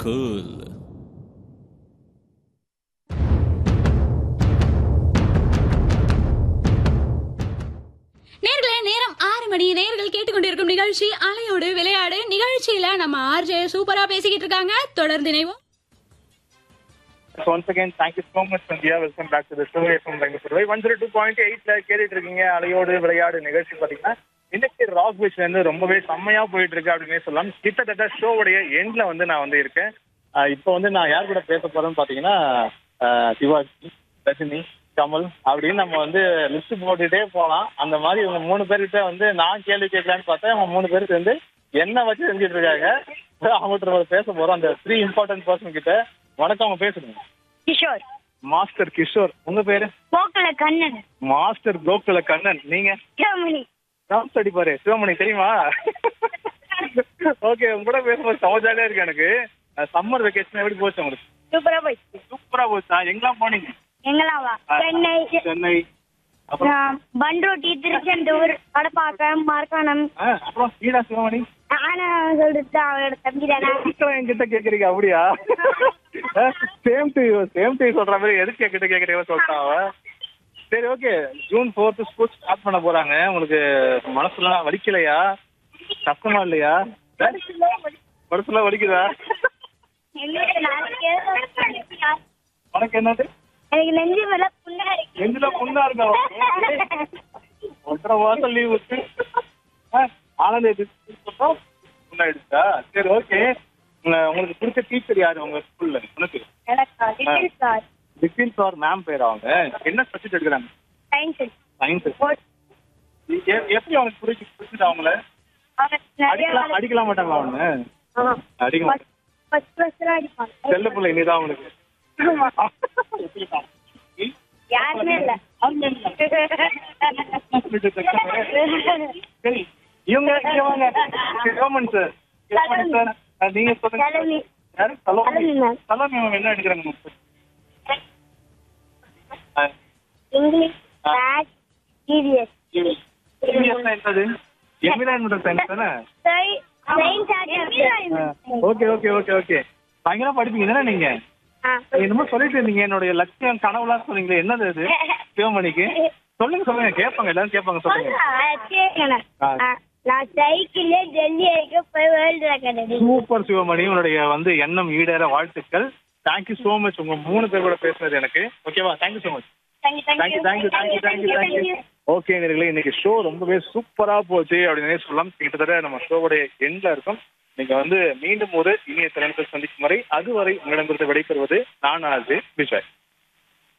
cool. நேர்களே நேரம் ஆறு மணி நேர்கள் கேட்டுக்கொண்டிருக்கும் நிகழ்ச்சி அலையோடு விளையாடு நிகழ்ச்சியில நம்ம ஆர்ஜே சூப்பரா பேசிக்கிட்டு இருக்காங்க தொடர்ந்து இணைவோம் So once again, thank you so much, Sandhya. Welcome back to the show from Bangalore. One zero two point எயிட்ல கேட்டுட்டு இருக்கீங்க அலையோடு விளையாடு நிகழ்ச்சி பாத்தீங்கன்னா இன்னைக்கு ராக் பீச்ல இருந்து ரொம்பவே செம்மையா போயிட்டு இருக்கு அப்படின்னு சொல்லலாம் கிட்டத்தட்ட ஷோவுடைய எண்ட்ல வந்து நான் வந்து இருக்கேன் ஆஹ் இப்போ வந்து நான் யார் கூட பேச போறேன்னு பாத்தீங்கன்னா ஆஹ் சிவாஜி ரஜினி கமல் அப்படின்னு நம்ம வந்து லிஸ்ட் போட்டுட்டே போலாம் அந்த மாதிரி இவங்க மூணு பேர்கிட்ட வந்து நான் கேள்வி கேட்கலான்னு பார்த்தா அவங்க மூணு பேருக்கு வந்து என்ன வச்சு செஞ்சுட்டு இருக்காங்க அவங்ககிட்ட நம்ம பேச போறோம் அந்த த்ரீ இம்பார்ட்டன்ட் பர்சன் கிட்ட வணக்கம் அவங்க பேசுங்க கிஷோர் மாஸ்டர் கிஷோர் உங்க பேரு போக்கல கண்ணன் மாஸ்டர் கோகுல கண்ணன் நீங்க ஜெர்மனி டான்ஸ் அடிப்பாரு சிவமணி தெரியுமா ஓகே உங்க கூட பேசும்போது செம ஜாலியா இருக்கு எனக்கு சம்மர் வெக்கேஷன் எப்படி போச்சு உங்களுக்கு சூப்பரா போயிடுச்சு சூப்பரா போச்சா எங்கெல்லாம் போனீங்க எங்கெல்லாம் வா சென்னை சென்னை அப்புறம் ஆ, பண்ருட்டி திருச்செந்தூர் வடப்பாக்கம் மரக்காணம் ஆ, அப்புறம் கீழா சிவமணி ஆனா சொல்லிட்டு அவளோட தம்பி தானே இதெல்லாம் என்கிட்ட கேக்குறீங்க அப்படியா சேம் டு சேம் டு சொல்ற மாதிரி எதுக்கு என்கிட்ட கேக்குறீங்க சொல்லிட்டான் அவன் சரி okay June fourth school start பண்ண போறாங்க உங்களுக்கு மனசுலாம் வலிக்கலையா கஷ்டமா இல்லையா மனசுலாம் வலிக்குதா எங்களுக்கு நாளைக்கே உனக்கு என்னது எனக்கு நெஞ்சு மேல புண்ணா இருக்கு நெஞ்சில புண்ணா இருக்கா ஒன்றரை மாசம் லீவ் விட்டு ஆனந்த் புண்ணாயிடுச்சா சரி ஓகே உங்களுக்கு பிடிச்ச டீச்சர் யாரு உங்க ஸ்கூல்ல உனக்கு எனக்கா little sir Bipin sir ma'am பேர் அவங்க என்ன சப்ஜெக்ட் எடுக்கிறாங்க சயின்ஸ் சயின்ஸ் எப்படி அவனுக்கு பிடிச்சி பிடிச்சது அவங்கள அடிக்கலாம் அடிக்கலாம் மாட்டாங்க அவனு அடிக்க மாட்டாங்க ஃபர்ஸ்ட் ஃபர்ஸ்ட் அடிப்பாங்க செல்ல பிள்ளை நீதான் அவனுக்கு யாருமே இல்ல சரி இவங்க இங்க வாங்க சிவமன் சார் சிவமன் சார் அஹ், நீங்க சொல்லுங்க சலமி. யாரு சலோமி சலோமி ma'am. சலோமி அவங்க என்ன எடுக்கிறாங்க ah, English maths TVS EVS னா என்னது என்விரான்மெண்டல் சயின்ஸ் தானே ஓகே ஓகே ஓகே ஓகே பயங்கரமா படிப்பீங்க தானே நீங்க நீங்க என்னமோ சொல்லிட்டு இருந்தீங்க என்னுடைய லட்சியம் கனவுலாம் சொன்னீங்களே என்னது அது சிவமணிக்கு சொல்லுங்க சொல்லுங்க கேட்பாங்க எல்லாரும் கேட்பாங்க சொல்லுங்க ஆ. நான் சைக்கிள்ல டெல்லி வரைக்கும் போய் வேர்ல்டு ரெக்கார்ட் அடி சூப்பர் சிவமணி உங்களுடைய வந்து எண்ணம் ஈடேற வாழ்த்துக்கள் தேங்க்யூ சோ மச் உங்க மூணு பேர் கூட பேசுனது எனக்கு ஓகேவா thank you so much thank you thank you thank you thank you thank you thank you okay நேர்களே இன்னைக்கு ஷோ ரொம்பவே சூப்பரா போச்சு அப்படின்னு சொல்லலாம் கிட்டத்தட்ட நம்ம ஷோவுடைய எண்ட்ல இருக்கும் நீங்க வந்து மீண்டும் ஒரு இனிய திறன்கள் சந்திக்கும் வரை அதுவரை உங்களிடமிருந்து விடைபெறுவது நான் ஆஜி விஜய்